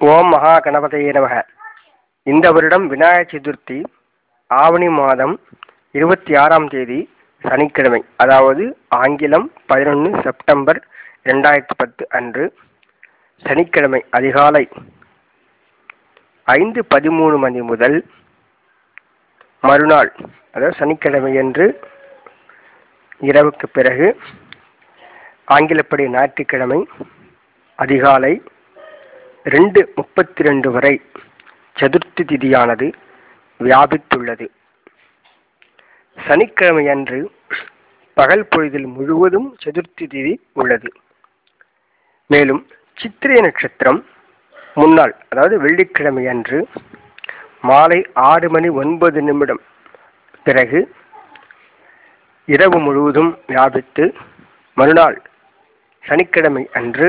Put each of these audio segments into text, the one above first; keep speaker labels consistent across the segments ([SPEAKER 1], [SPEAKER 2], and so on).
[SPEAKER 1] ஓம் மகா கணபதையே நமக இந்த வருடம் விநாயகர் சதுர்த்தி ஆவணி மாதம் இருபத்தி ஆறாம் தேதி சனிக்கிழமை அதாவது ஆங்கிலம் பதினொன்று செப்டம்பர் ரெண்டாயிரத்தி பத்து அன்று சனிக்கிழமை அதிகாலை ஐந்து பதிமூணு மணி முதல் மறுநாள் அதாவது சனிக்கிழமையன்று இரவுக்கு பிறகு ஆங்கிலப்படி ஞாயிற்றுக்கிழமை அதிகாலை ரெண்டு முப்பத்தி ரெண்டு வரை சதுர்த்தி திதியானது வியாபித்துள்ளது சனிக்கிழமையன்று பகல் பொழுதில் முழுவதும் சதுர்த்தி திதி உள்ளது மேலும் சித்திரை நட்சத்திரம் முன்னாள் அதாவது வெள்ளிக்கிழமை அன்று மாலை ஆறு மணி ஒன்பது நிமிடம் பிறகு இரவு முழுவதும் வியாபித்து மறுநாள் சனிக்கிழமை அன்று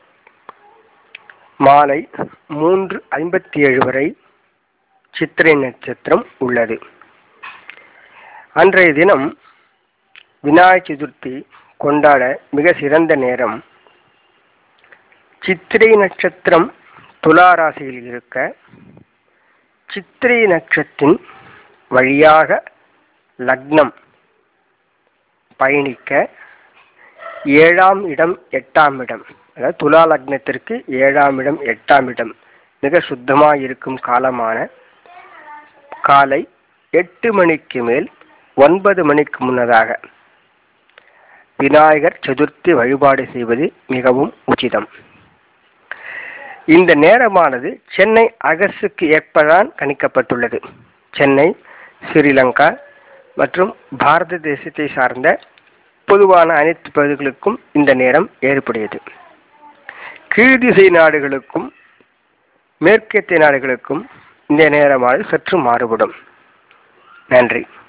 [SPEAKER 1] மாலை மூன்று ஐம்பத்தி ஏழு வரை சித்திரை நட்சத்திரம் உள்ளது அன்றைய தினம் விநாயகர் சதுர்த்தி கொண்டாட மிக சிறந்த நேரம் சித்திரை நட்சத்திரம் துலா ராசியில் இருக்க சித்திரை நட்சத்தின் வழியாக லக்னம் பயணிக்க ஏழாம் இடம் எட்டாம் இடம் அதாவது துலா லக்னத்திற்கு ஏழாம் இடம் எட்டாம் இடம் மிக சுத்தமாக இருக்கும் காலமான காலை எட்டு மணிக்கு மேல் ஒன்பது மணிக்கு முன்னதாக விநாயகர் சதுர்த்தி வழிபாடு செய்வது மிகவும் உச்சிதம் இந்த நேரமானது சென்னை அகசுக்கு ஏற்பதான் கணிக்கப்பட்டுள்ளது சென்னை ஸ்ரீலங்கா மற்றும் பாரத தேசத்தை சார்ந்த பொதுவான அனைத்து பகுதிகளுக்கும் இந்த நேரம் ஏற்புடையது கீழ்திசை நாடுகளுக்கும் மேற்கத்திய நாடுகளுக்கும் இந்த நேரமானது சற்று மாறுபடும் நன்றி